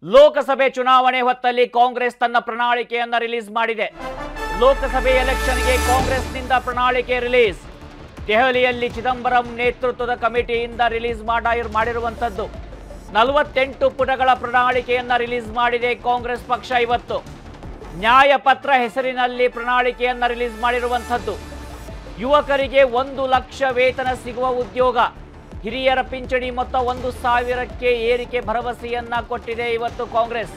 ಲೋಕಸಭೆ ಚುನಾವಣೆ ಹೊತ್ತಲ್ಲಿ ಕಾಂಗ್ರೆಸ್ ತನ್ನ ಪ್ರಣಾಳಿಕೆಯನ್ನ ರಿಲೀಸ್ ಮಾಡಿದೆ ಲೋಕಸಭೆ ಎಲೆಕ್ಷನ್ಗೆ ಕಾಂಗ್ರೆಸ್ನಿಂದ ಪ್ರಣಾಳಿಕೆ ರಿಲೀಸ್ ದೆಹಲಿಯಲ್ಲಿ ಚಿದಂಬರಂ ನೇತೃತ್ವದ ಕಮಿಟಿಯಿಂದ ರಿಲೀಸ್ ಮಾಡ ಮಾಡಿರುವಂಥದ್ದು ನಲವತ್ತೆಂಟು ಪುಟಗಳ ಪ್ರಣಾಳಿಕೆಯನ್ನ ರಿಲೀಸ್ ಮಾಡಿದೆ ಕಾಂಗ್ರೆಸ್ ಪಕ್ಷ ಇವತ್ತು ನ್ಯಾಯಪತ್ರ ಹೆಸರಿನಲ್ಲಿ ಪ್ರಣಾಳಿಕೆಯನ್ನ ರಿಲೀಸ್ ಮಾಡಿರುವಂಥದ್ದು ಯುವಕರಿಗೆ ಒಂದು ಲಕ್ಷ ವೇತನ ಸಿಗುವ ಉದ್ಯೋಗ ಹಿರಿಯರ ಪಿಂಚಣಿ ಮೊತ್ತ ಒಂದು ಸಾವಿರಕ್ಕೆ ಏರಿಕೆ ಭರವಸೆಯನ್ನ ಕೊಟ್ಟಿದೆ ಇವತ್ತು ಕಾಂಗ್ರೆಸ್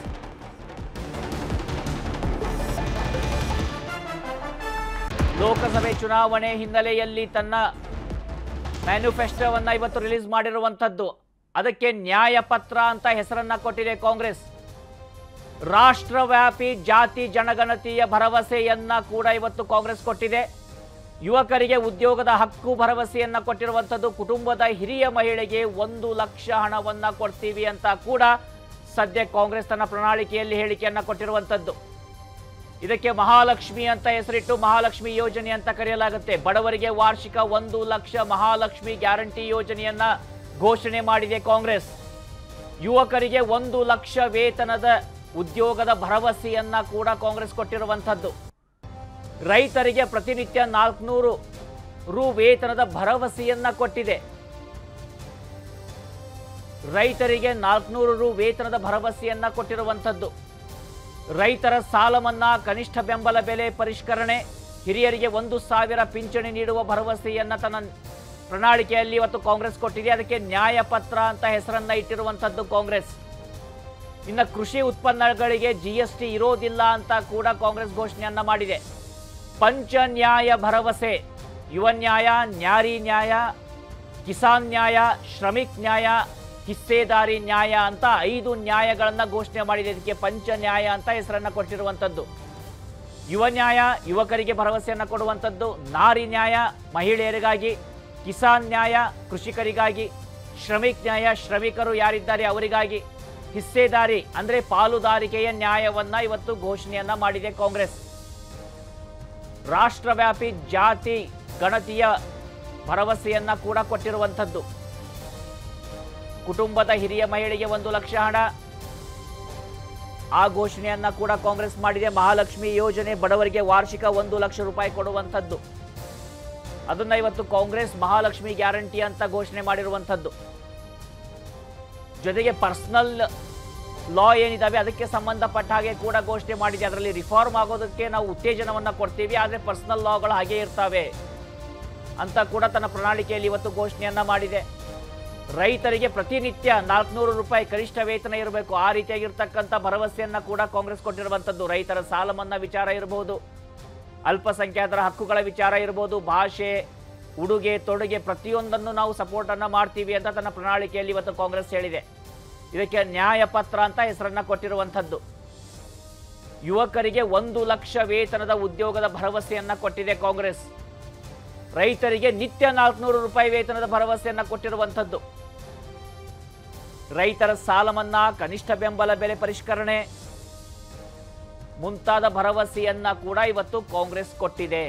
ಲೋಕಸಭೆ ಚುನಾವಣೆ ಹಿನ್ನೆಲೆಯಲ್ಲಿ ತನ್ನ ಮ್ಯಾನಿಫೆಸ್ಟೋವನ್ನ ಇವತ್ತು ರಿಲೀಸ್ ಮಾಡಿರುವಂಥದ್ದು ಅದಕ್ಕೆ ನ್ಯಾಯಪತ್ರ ಅಂತ ಹೆಸರನ್ನ ಕೊಟ್ಟಿದೆ ಕಾಂಗ್ರೆಸ್ ರಾಷ್ಟ್ರವ್ಯಾಪಿ ಜಾತಿ ಜನಗಣತಿಯ ಭರವಸೆಯನ್ನ ಕೂಡ ಇವತ್ತು ಕಾಂಗ್ರೆಸ್ ಕೊಟ್ಟಿದೆ ಯುವಕರಿಗೆ ಉದ್ಯೋಗದ ಹಕ್ಕು ಭರವಸೆಯನ್ನ ಕೊಟ್ಟಿರುವಂಥದ್ದು ಕುಟುಂಬದ ಹಿರಿಯ ಮಹಿಳೆಗೆ ಒಂದು ಲಕ್ಷ ಹಣವನ್ನ ಕೊಡ್ತೀವಿ ಅಂತ ಕೂಡ ಸದ್ಯ ಕಾಂಗ್ರೆಸ್ ತನ್ನ ಪ್ರಣಾಳಿಕೆಯಲ್ಲಿ ಹೇಳಿಕೆಯನ್ನ ಕೊಟ್ಟಿರುವಂಥದ್ದು ಇದಕ್ಕೆ ಮಹಾಲಕ್ಷ್ಮಿ ಅಂತ ಹೆಸರಿಟ್ಟು ಮಹಾಲಕ್ಷ್ಮಿ ಯೋಜನೆ ಅಂತ ಕರೆಯಲಾಗುತ್ತೆ ಬಡವರಿಗೆ ವಾರ್ಷಿಕ ಒಂದು ಲಕ್ಷ ಮಹಾಲಕ್ಷ್ಮಿ ಗ್ಯಾರಂಟಿ ಯೋಜನೆಯನ್ನ ಘೋಷಣೆ ಮಾಡಿದೆ ಕಾಂಗ್ರೆಸ್ ಯುವಕರಿಗೆ ಒಂದು ಲಕ್ಷ ವೇತನದ ಉದ್ಯೋಗದ ಭರವಸೆಯನ್ನ ಕೂಡ ಕಾಂಗ್ರೆಸ್ ಕೊಟ್ಟಿರುವಂಥದ್ದು ರೈತರಿಗೆ ಪ್ರತಿನಿತ್ಯ ನಾಲ್ಕುನೂರು ರು ವೇತನದ ಭರವಸೆಯನ್ನ ಕೊಟ್ಟಿದೆ ರೈತರಿಗೆ ನಾಲ್ಕುನೂರು ರು ವೇತನದ ಭರವಸೆಯನ್ನ ಕೊಟ್ಟಿರುವಂಥದ್ದು ರೈತರ ಸಾಲ ಮನ್ನಾ ಕನಿಷ್ಠ ಬೆಂಬಲ ಬೆಲೆ ಪರಿಷ್ಕರಣೆ ಹಿರಿಯರಿಗೆ ಒಂದು ಸಾವಿರ ಪಿಂಚಣಿ ನೀಡುವ ಭರವಸೆಯನ್ನ ತನ್ನ ಪ್ರಣಾಳಿಕೆಯಲ್ಲಿ ಇವತ್ತು ಕಾಂಗ್ರೆಸ್ ಕೊಟ್ಟಿದೆ ಅದಕ್ಕೆ ನ್ಯಾಯಪತ್ರ ಅಂತ ಹೆಸರನ್ನ ಇಟ್ಟಿರುವಂಥದ್ದು ಕಾಂಗ್ರೆಸ್ ಇನ್ನು ಕೃಷಿ ಉತ್ಪನ್ನಗಳಿಗೆ ಜಿ ಎಸ್ ಟಿ ಇರೋದಿಲ್ಲ ಅಂತ ಕೂಡ ಕಾಂಗ್ರೆಸ್ ಘೋಷಣೆಯನ್ನ ಮಾಡಿದೆ ಪಂಚ ನ್ಯಾಯ ಭರವಸೆ ಯುವ ನ್ಯಾಯ ನ್ಯಾರಿ ನ್ಯಾಯ ಕಿಸಾನ್ ನ್ಯಾಯ ಶ್ರಮಿಕ್ ನ್ಯಾಯ ಹಿಸ್ಸೇದಾರಿ ನ್ಯಾಯ ಅಂತ ಐದು ನ್ಯಾಯಗಳನ್ನ ಘೋಷಣೆ ಮಾಡಿದೆ ಇದಕ್ಕೆ ಪಂಚ ನ್ಯಾಯ ಅಂತ ಹೆಸರನ್ನ ಕೊಟ್ಟಿರುವಂಥದ್ದು ಯುವ ನ್ಯಾಯ ಯುವಕರಿಗೆ ಭರವಸೆಯನ್ನ ಕೊಡುವಂಥದ್ದು ನಾರಿ ನ್ಯಾಯ ಮಹಿಳೆಯರಿಗಾಗಿ ಕಿಸಾನ್ ನ್ಯಾಯ ಕೃಷಿಕರಿಗಾಗಿ ಶ್ರಮಿಕ್ ನ್ಯಾಯ ಶ್ರಮಿಕರು ಯಾರಿದ್ದಾರೆ ಅವರಿಗಾಗಿ ಹಿಸ್ಸೇದಾರಿ ಅಂದ್ರೆ ಪಾಲುದಾರಿಕೆಯ ನ್ಯಾಯವನ್ನ ಇವತ್ತು ಘೋಷಣೆಯನ್ನ ಮಾಡಿದೆ ಕಾಂಗ್ರೆಸ್ ರಾಷ್ಟ್ರವ್ಯಾಪಿ ಜಾತಿ ಗಣತಿಯ ಭರವಸೆಯನ್ನ ಕೂಡ ಕೊಟ್ಟಿರುವಂಥದ್ದು ಕುಟುಂಬದ ಹಿರಿಯ ಮಹಿಳೆಗೆ ಒಂದು ಲಕ್ಷ ಹಣ ಆ ಘೋಷಣೆಯನ್ನ ಕೂಡ ಕಾಂಗ್ರೆಸ್ ಮಾಡಿದೆ ಮಹಾಲಕ್ಷ್ಮಿ ಯೋಜನೆ ಬಡವರಿಗೆ ವಾರ್ಷಿಕ ಒಂದು ಲಕ್ಷ ರೂಪಾಯಿ ಕೊಡುವಂಥದ್ದು ಅದನ್ನ ಇವತ್ತು ಕಾಂಗ್ರೆಸ್ ಮಹಾಲಕ್ಷ್ಮಿ ಗ್ಯಾರಂಟಿ ಅಂತ ಘೋಷಣೆ ಮಾಡಿರುವಂಥದ್ದು ಜೊತೆಗೆ ಪರ್ಸನಲ್ ಲಾ ಏನಿದಾವೆ ಅದಕ್ಕೆ ಸಂಬಂಧಪಟ್ಟ ಹಾಗೆ ಕೂಡ ಘೋಷಣೆ ಮಾಡಿದೆ ಅದರಲ್ಲಿ ರಿಫಾರ್ಮ್ ಆಗೋದಕ್ಕೆ ನಾವು ಉತ್ತೇಜನವನ್ನ ಕೊಡ್ತೀವಿ ಆದರೆ ಪರ್ಸನಲ್ ಲಾಗಳು ಹಾಗೆ ಇರ್ತವೆ ಅಂತ ಕೂಡ ತನ್ನ ಪ್ರಣಾಳಿಕೆಯಲ್ಲಿ ಇವತ್ತು ಘೋಷಣೆಯನ್ನ ಮಾಡಿದೆ ರೈತರಿಗೆ ಪ್ರತಿನಿತ್ಯ ನಾಲ್ಕುನೂರು ರೂಪಾಯಿ ಕನಿಷ್ಠ ವೇತನ ಇರಬೇಕು ಆ ರೀತಿಯಾಗಿರ್ತಕ್ಕಂಥ ಭರವಸೆಯನ್ನ ಕೂಡ ಕಾಂಗ್ರೆಸ್ ಕೊಟ್ಟಿರುವಂಥದ್ದು ರೈತರ ಸಾಲ ಮನ್ನಾ ವಿಚಾರ ಇರಬಹುದು ಅಲ್ಪಸಂಖ್ಯಾತರ ಹಕ್ಕುಗಳ ವಿಚಾರ ಇರಬಹುದು ಭಾಷೆ ಉಡುಗೆ ತೊಡುಗೆ ಪ್ರತಿಯೊಂದನ್ನು ನಾವು ಸಪೋರ್ಟ್ ಅನ್ನ ಮಾಡ್ತೀವಿ ಅಂತ ತನ್ನ ಪ್ರಣಾಳಿಕೆಯಲ್ಲಿ ಇವತ್ತು ಕಾಂಗ್ರೆಸ್ ಹೇಳಿದೆ ಇದಕ್ಕೆ ನ್ಯಾಯಪತ್ರ ಅಂತ ಹೆಸರನ್ನ ಕೊಟ್ಟಿರುವಂಥದ್ದು ಯುವಕರಿಗೆ ಒಂದು ಲಕ್ಷ ವೇತನದ ಉದ್ಯೋಗದ ಭರವಸೆಯನ್ನ ಕೊಟ್ಟಿದೆ ಕಾಂಗ್ರೆಸ್ ರೈತರಿಗೆ ನಿತ್ಯ ನಾಲ್ಕುನೂರು ರೂಪಾಯಿ ವೇತನದ ಭರವಸೆಯನ್ನ ಕೊಟ್ಟಿರುವಂಥದ್ದು ರೈತರ ಸಾಲ ಮನ್ನಾ ಕನಿಷ್ಠ ಬೆಂಬಲ ಬೆಲೆ ಪರಿಷ್ಕರಣೆ ಮುಂತಾದ ಭರವಸೆಯನ್ನ ಕೂಡ ಇವತ್ತು ಕಾಂಗ್ರೆಸ್ ಕೊಟ್ಟಿದೆ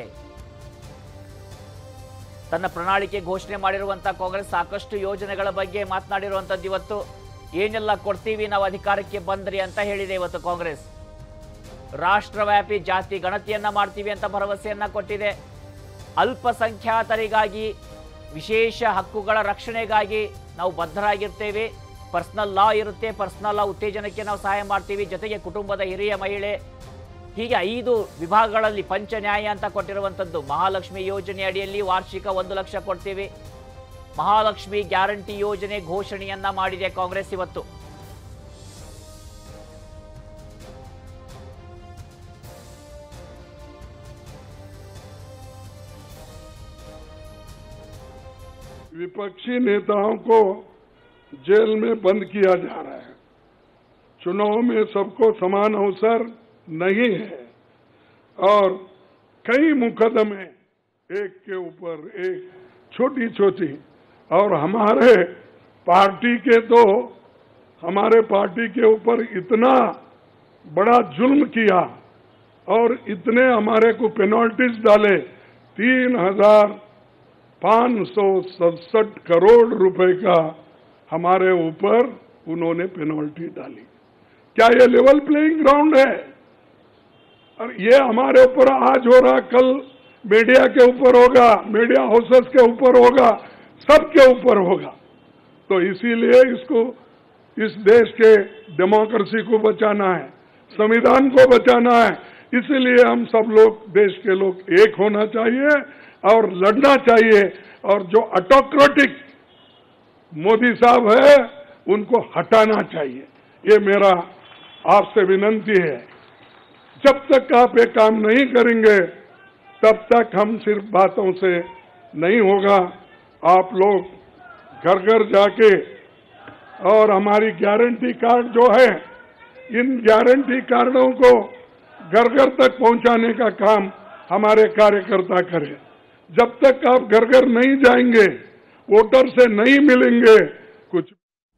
ತನ್ನ ಪ್ರಣಾಳಿಕೆ ಘೋಷಣೆ ಮಾಡಿರುವಂತಹ ಕಾಂಗ್ರೆಸ್ ಸಾಕಷ್ಟು ಯೋಜನೆಗಳ ಬಗ್ಗೆ ಮಾತನಾಡಿರುವಂಥದ್ದು ಇವತ್ತು ಏನೆಲ್ಲ ಕೊಡ್ತೀವಿ ನಾವು ಅಧಿಕಾರಕ್ಕೆ ಬಂದ್ರಿ ಅಂತ ಹೇಳಿದೆ ಇವತ್ತು ಕಾಂಗ್ರೆಸ್ ರಾಷ್ಟ್ರವ್ಯಾಪಿ ಜಾತಿ ಗಣತಿಯನ್ನ ಮಾಡ್ತೀವಿ ಅಂತ ಭರವಸೆಯನ್ನ ಕೊಟ್ಟಿದೆ ಅಲ್ಪಸಂಖ್ಯಾತರಿಗಾಗಿ ವಿಶೇಷ ಹಕ್ಕುಗಳ ರಕ್ಷಣೆಗಾಗಿ ನಾವು ಬದ್ಧರಾಗಿರ್ತೇವೆ ಪರ್ಸನಲ್ ಲಾ ಇರುತ್ತೆ ಪರ್ಸನಲ್ ಲಾ ಉತ್ತೇಜನಕ್ಕೆ ನಾವು ಸಹಾಯ ಮಾಡ್ತೀವಿ ಜೊತೆಗೆ ಕುಟುಂಬದ ಹಿರಿಯ ಮಹಿಳೆ ಹೀಗೆ ಐದು ವಿಭಾಗಗಳಲ್ಲಿ ಪಂಚ ನ್ಯಾಯ ಅಂತ ಕೊಟ್ಟಿರುವಂಥದ್ದು ಮಹಾಲಕ್ಷ್ಮಿ ಯೋಜನೆ ಅಡಿಯಲ್ಲಿ ವಾರ್ಷಿಕ ಒಂದು ಲಕ್ಷ ಕೊಡ್ತೀವಿ ಮಹಾಲಕ್ಷ್ಮಿ ಗ್ಯಾರಂಟಿ ಯೋಜನೆ ಘೋಷಣೆಯನ್ನ ಮಾಡಿದೆ ಕಾಂಗ್ರೆಸ್ ಇವತ್ತು विपक्षी नेताओं को जेल में बंद किया जा रहा है चुनाव में सबको समान अवसर नहीं है और कई मुकदमे एक के ऊपर एक छोटी छोटी और हमारे पार्टी के तो हमारे पार्टी के ऊपर इतना बड़ा जुल्म किया और इतने हमारे को पेनल्टीज डाले तीन हजार पांच सौ सड़सठ करोड़ रुपए का हमारे ऊपर उन्होंने पेनल्टी डाली क्या ये लेवल प्लेइंग ग्राउंड है और ये हमारे ऊपर आज हो रहा कल मीडिया के ऊपर होगा मीडिया हाउसेस के ऊपर होगा सबके ऊपर होगा तो इसीलिए इसको इस देश के डेमोक्रेसी को बचाना है संविधान को बचाना है इसीलिए हम सब लोग देश के लोग एक होना चाहिए और लड़ना चाहिए और जो ऑटोक्रेटिक मोदी साहब है उनको हटाना चाहिए ये मेरा आपसे विनंती है जब तक आप ये काम नहीं करेंगे तब तक हम सिर्फ बातों से नहीं होगा आप लोग घर घर जाके और हमारी गारंटी कार्ड जो है इन गारंटी कार्डों को घर घर तक पहुंचाने का काम हमारे कार्यकर्ता करें जब तक आप घर घर नहीं जाएंगे वोटर से नहीं मिलेंगे कुछ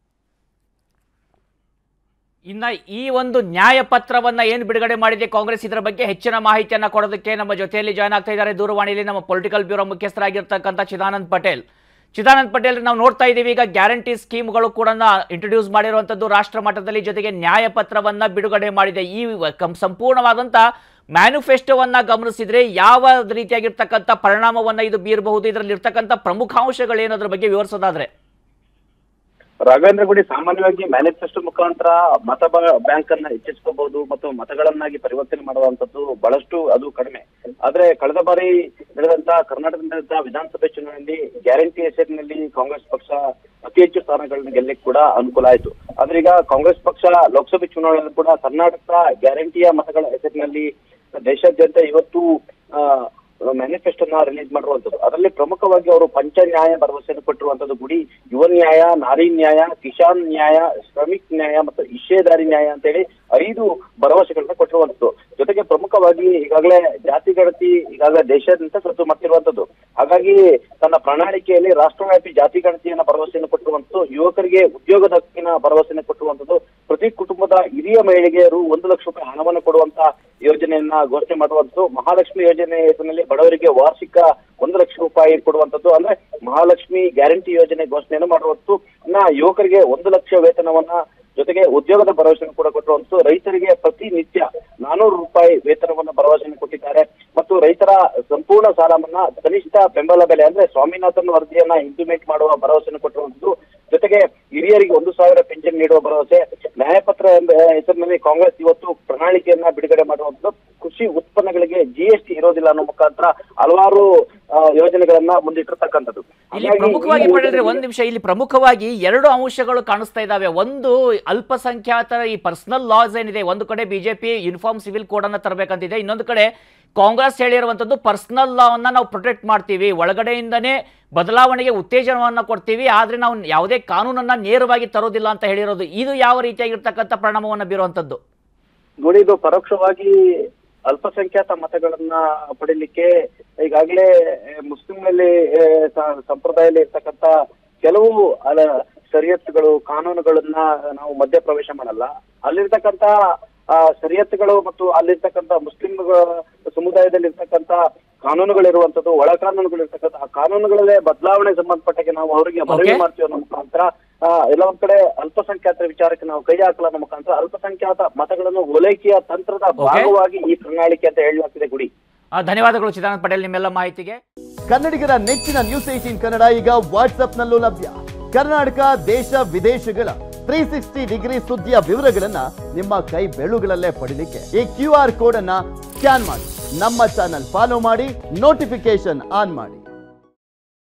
ಇನ್ನ ಈ ಒಂದು ನ್ಯಾಯ ಪತ್ರವನ್ನ ಏನು ಬಿಡುಗಡೆ ಮಾಡಿದೆ ಕಾಂಗ್ರೆಸ್ ಇದರ ಬಗ್ಗೆ ಹೆಚ್ಚಿನ ಮಾಹಿತಿಯನ್ನ ಕೊಡೋದಕ್ಕೆ ನಮ್ಮ ಜೊತೆಯಲ್ಲಿ ಜಾಯ್ನ್ ಆಗ್ತಾ ಇದ್ದಾರೆ ದೂರವಾಣಿಯಲ್ಲಿ ನಮ್ಮ ಪೊಲಿಟಿಕಲ್ ಬ್ಯೂರೋ ಮುಖ್ಯಸ್ಥರಾಗಿರ್ತಕ್ಕಂಥ ಚಿದಾನಂದ್ ಪಟೇಲ್ ಚಿದಾನಂದ್ ಪಟೇಲ್ ನಾವು ನೋಡ್ತಾ ಇದ್ದೀವಿ ಈಗ ಗ್ಯಾರಂಟಿ ಸ್ಕೀಮ್ಗಳು ಕೂಡ ಇಂಟ್ರೊಡ್ಯೂಸ್ ಮಾಡಿರುವಂಥದ್ದು ರಾಷ್ಟ್ರ ಮಟ್ಟದಲ್ಲಿ ಜೊತೆಗೆ ನ್ಯಾಯ ಪತ್ರವನ್ನ ಬಿಡುಗಡೆ ಮಾಡಿದೆ ಈ ವ- ಕಂ- ಸಂಪೂರ್ಣವಾದಂಥ ಮ್ಯಾನಿಫೆಸ್ಟೋವನ್ನ ಗಮನಿಸಿದ್ರೆ ಯಾವ ರೀತಿಯಾಗಿರ್ತಕ್ಕಂಥ ಪರಿಣಾಮವನ್ನ ಇದು ಬೀರಬಹುದು ಇದರಲ್ಲಿ ಇರ್ತಕ್ಕಂಥ ಪ್ರಮುಖಾಂಶಗಳೇನು ಅದ್ರ ಬಗ್ಗೆ ವಿವರಿಸೋದಾದ್ರೆ ರಾಘವೇಂದ್ರ ಗುಡಿ ಸಾಮಾನ್ಯವಾಗಿ ಮ್ಯಾನಿಫೆಸ್ಟೋ ಮುಖಾಂತರ ಮತ ಬ- ಬ್ಯಾಂಕ್ ಅನ್ನ ಹೆಚ್ಚಿಸ್ಕೋಬಹುದು ಮತ್ತು ಮತಗಳನ್ನಾಗಿ ಪರಿವರ್ತನೆ ಮಾಡುವಂತದ್ದು ಬಹಳಷ್ಟು ಅದು ಕಡಿಮೆ ಆದ್ರೆ ಕಳೆದ ಬಾರಿ ನಡೆದಂತ ಕರ್ನಾಟಕದ ನಡೆದ ವಿಧಾನಸಭೆ ಚುನಾವಣೆಯಲ್ಲಿ ಗ್ಯಾರಂಟಿ ಹೆಸರಿನಲ್ಲಿ ಕಾಂಗ್ರೆಸ್ ಪಕ್ಷ ಅತಿ ಹೆಚ್ಚು ಸ್ಥಾನಗಳನ್ನ ಗೆಲ್ಲಕ್ಕೆ ಕೂಡ ಅನುಕೂಲ ಆಯ್ತು ಆದ್ರೆ ಈಗ ಕಾಂಗ್ರೆಸ್ ಪಕ್ಷ ಲೋಕಸಭೆ ಚುನಾವಣೆಯಲ್ಲಿ ಕೂಡ ಕರ್ನಾಟಕ ಗ್ಯಾರಂಟಿಯ ಮತಗಳ ಹೆಸರಿನಲ್ಲಿ ದೇಶಾದ್ಯಂತ ಇವತ್ತು ಆ, ಮ್ಯಾನಿಫೆಸ್ಟೋನ ರಿಲೀಸ್ ಮಾಡಿರುವಂತದ್ದು ಅದರಲ್ಲಿ ಪ್ರಮುಖವಾಗಿ ಅವರು ಪಂಚ ನ್ಯಾಯ ಭರವಸೆಯನ್ನು ಕೊಟ್ಟಿರುವಂತದ್ದು ಗುಡಿ ಯುವ ನ್ಯಾಯ ನಾರಿ ನ್ಯಾಯ ಕಿಸಾನ್ ನ್ಯಾಯ ಶ್ರಮಿಕ್ ನ್ಯಾಯ ಮತ್ತು ಇಶೇದಾರಿ ನ್ಯಾಯ ಅಂತೇಳಿ ಐದು ಭರವಸೆಗಳನ್ನ ಕೊಟ್ಟಿರುವಂತದ್ದು ಜೊತೆಗೆ ಪ್ರಮುಖವಾಗಿ ಈಗಾಗಲೇ ಜಾತಿ ಗಣತಿ ಈಗಾಗಲೇ ದೇಶಾದ್ಯಂತ ಸತ್ತು ಮಾಡ್ತಿರುವಂತದ್ದು ಹಾಗಾಗಿ ತನ್ನ ಪ್ರಣಾಳಿಕೆಯಲ್ಲಿ ರಾಷ್ಟ್ರವ್ಯಾಪಿ ಜಾತಿ ಗಣತಿಯನ್ನ ಭರವಸೆಯನ್ನು ಕೊಟ್ಟಿರುವಂತದ್ದು ಯುವಕರಿಗೆ ಉದ್ಯೋಗದ ಹಕ್ಕಿನ ಭರವಸೆಯನ್ನು ಕೊಟ್ಟಿರುವಂತದ್ದು ಪ್ರತಿ ಕುಟುಂಬದ ಹಿರಿಯ ಮಹಿಳೆಗೆ ರು ಒಂದು ಲಕ್ಷ ರೂಪಾಯಿ ಹಣವನ್ನು ಕೊಡುವಂತ ಯೋಜನೆಯನ್ನ ಘೋಷಣೆ ಮಾಡುವಂತದ್ದು ಮಹಾಲಕ್ಷ್ಮಿ ಯೋಜನೆ ಹೆಸರಿನಲ್ಲಿ ಬಡವರಿಗೆ ವಾರ್ಷಿಕ ಒಂದು ಲಕ್ಷ ರೂಪಾಯಿ ಕೊಡುವಂತದ್ದು ಅಂದ್ರೆ ಮಹಾಲಕ್ಷ್ಮಿ ಗ್ಯಾರಂಟಿ ಯೋಜನೆ ಘೋಷಣೆಯನ್ನು ಮಾಡುವಂತದ್ದು ಇನ್ನ ಯುವಕರಿಗೆ ಒಂದು ಲಕ್ಷ ವೇತನವನ್ನ ಜೊತೆಗೆ ಉದ್ಯೋಗದ ಭರವಸೆಯನ್ನು ಕೂಡ ಕೊಟ್ಟಿರುವಂತದ್ದು ರೈತರಿಗೆ ಪ್ರತಿನಿತ್ಯ ನಾನೂರು ರೂಪಾಯಿ ವೇತನವನ್ನು ಭರವಸೆಯನ್ನು ಕೊಟ್ಟಿದ್ದಾರೆ ಮತ್ತು ರೈತರ ಸಂಪೂರ್ಣ ಸಾಲ ಮನ್ನಾ ಕನಿಷ್ಠ ಬೆಂಬಲ ಬೆಲೆ ಅಂದ್ರೆ ಸ್ವಾಮಿನಾಥನ್ ವರದಿಯನ್ನ ಇಂಪ್ಲಿಮೆಂಟ್ ಮಾಡುವ ಭರವಸೆಯನ್ನು ಕೊಟ್ಟಿರುವಂತದ್ದು ಜೊತೆಗೆ ಹಿರಿಯರಿಗೆ ಒಂದು ಸಾವಿರ ಪೆನ್ಷನ್ ನೀಡುವ ಭರವಸೆ ನ್ಯಾಯಪತ್ರ ಎಂಬ ಹೆಸರಿನಲ್ಲಿ ಕಾಂಗ್ರೆಸ್ ಇವತ್ತು ಪ್ರಣಾಳಿಕೆಯನ್ನ ಬಿಡುಗಡೆ ಮಾಡುವಂತದ್ದು ಕೃಷಿ ಉತ್ಪನ್ನಗಳಿಗೆ ಜಿಎಸ್ಟಿ ಇರೋದಿಲ್ಲ ಅನ್ನೋ ಮುಖಾಂತರ ಹಲವಾರು ಆ, ಯೋಜನೆಗಳನ್ನ ಮುಂದಿಟ್ಟಿರ್ತಕ್ಕಂಥದ್ದು ಇಲ್ಲಿ ಹಾಗಾಗಿ ಪ್ರಮುಖವಾಗಿ ಈ ಪಡೆದ್ರೆ ಯೋಜನೆಗೆ- ಒಂದ್ ನಿಮಿಷ ಇಲ್ಲಿ ಪ್ರಮುಖವಾಗಿ ಎರಡು ಅಂಶಗಳು ಕಾಣಿಸ್ತಾ ಇದಾವೆ ಒಂದು ಅಲ್ಪಸಂಖ್ಯಾತರ ಈ ಪರ್ಸನಲ್ ಲಾಸ್ ಏನಿದೆ ಒಂದು ಕಡೆ ಬಿಜೆಪಿ ಯೂನಿಫಾರ್ಮ್ ಸಿವಿಲ್ ಕೋಡ್ ಅನ್ನ ತರಬೇಕಂತಿದೆ ಇನ್ನೊಂದು ಕಡೆ ಕಾಂಗ್ರೆಸ್ ಹೇಳಿರುವಂತದ್ದು ಪರ್ಸನಲ್ ಲಾವನ್ನ ನಾವು ಪ್ರೊಟೆಕ್ಟ್ ಮಾಡ್ತೀವಿ ಒಳಗಡೆಯಿಂದನೇ ಬದಲಾವಣೆಗೆ ಉತ್ತೇಜನವನ್ನ ಕೊಡ್ತೀವಿ ಆದ್ರೆ ನಾವು ಯಾವುದೇ ಕಾನೂನನ್ನ ನೇರವಾಗಿ ತರೋದಿಲ್ಲ ಅಂತ ಹೇಳಿರೋದು ಇದು ಯಾವ ರೀತಿಯಾಗಿರ್ತಕ್ಕಂಥ ಪರಿಣಾಮವನ್ನ ಬೀರುವಂತದ್ದು ನೋಡಿ ಇದು ಪರೋಕ್ಷವಾಗಿ ಅಲ್ಪಸಂಖ್ಯಾತ ಮತಗಳನ್ನ ಪಡಿಲಿಕ್ಕೆ ಈಗಾಗಲೇ ಮುಸ್ಲಿಂನಲ್ಲಿ ಆ, ಸ- ಸಂಪ್ರದಾಯದಲ್ಲಿ ಇರ್ತಕ್ಕಂಥ ಕೆಲವು ಅಲ ಶರಿಯತ್ತುಗಳು ಕಾನೂನುಗಳನ್ನ ನಾವು ಮಧ್ಯ ಪ್ರವೇಶ ಮಾಡಲ್ಲ ಅಲ್ಲಿರ್ತಕ್ಕಂಥ ಆ, ಶರಿಯತ್ತುಗಳು ಮತ್ತು ಅಲ್ಲಿರ್ತಕ್ಕಂಥ ಮುಸ್ಲಿಂ ಸಮುದಾಯದಲ್ಲಿ ಇರ್ತಕ್ಕಂಥ ಕಾನೂನುಗಳಿರುವಂತದ್ದು ಒಳ ಕಾನೂನುಗಳಿರ್ತಕ್ಕಂಥ ಆ ಕಾನೂನುಗಳಲ್ಲೇ ಬದಲಾವಣೆ ಸಂಬಂಧಪಟ್ಟಾಗೆ ನಾವು ಅವರಿಗೆ ಮನವಿ Okay. ಮಾಡ್ತೀವಿ ಅನ್ನೋ ಮುಖಾಂತರ ಆ, ಎಲ್ಲ ಒಂದ್ ಕಡೆ ಅಲ್ಪಸಂಖ್ಯಾತರ ವಿಚಾರಕ್ಕೆ ನಾವು ಕೈ ಹಾಕಲ್ಲ ಅನ್ನೋ ಮುಖಾಂತರ ಅಲ್ಪಸಂಖ್ಯಾತ ಮತಗಳನ್ನು ಓಲೈಕೆಯ ತಂತ್ರದ Okay. ಭಾಗವಾಗಿ ಈ ಪ್ರಣಾಳಿಕೆ ಅಂತ ಹೇಳಲಾಗ್ತಿದೆ ಗುಡಿ ಆ, ಧನ್ಯವಾದಗಳು ಚಿದಾನಂದ ಪಟೇಲ್ ನಿಮ್ಮೆಲ್ಲ ಮಾಹಿತಿಗೆ ಕನ್ನಡಿಗರ ನೆಚ್ಚಿನ ನ್ಯೂಸ್ ಏಟೀನ್ ಕನ್ನಡ ಈಗ ವಾಟ್ಸ್ಆಪ್ನಲ್ಲೂ ಲಭ್ಯ ಕರ್ನಾಟಕ ದೇಶ ವಿದೇಶಗಳ ತ್ರೀ ಸಿಕ್ಸ್ಟಿ ಡಿಗ್ರಿ ಸುದ್ದಿಯ ವಿವರಗಳನ್ನ ನಿಮ್ಮ ಕೈ ಬೆಳುಗಳಲ್ಲೇ ಪಡಿಲಿಕ್ಕೆ ಈ ಕ್ಯೂ ಆರ್ ಕೋಡ್ ಅನ್ನ ಸ್ಕ್ಯಾನ್ ಮಾಡಿ ನಮ್ಮ ಚಾನಲ್ ಫಾಲೋ ಮಾಡಿ ನೋಟಿಫಿಕೇಶನ್ ಆನ್ ಮಾಡಿ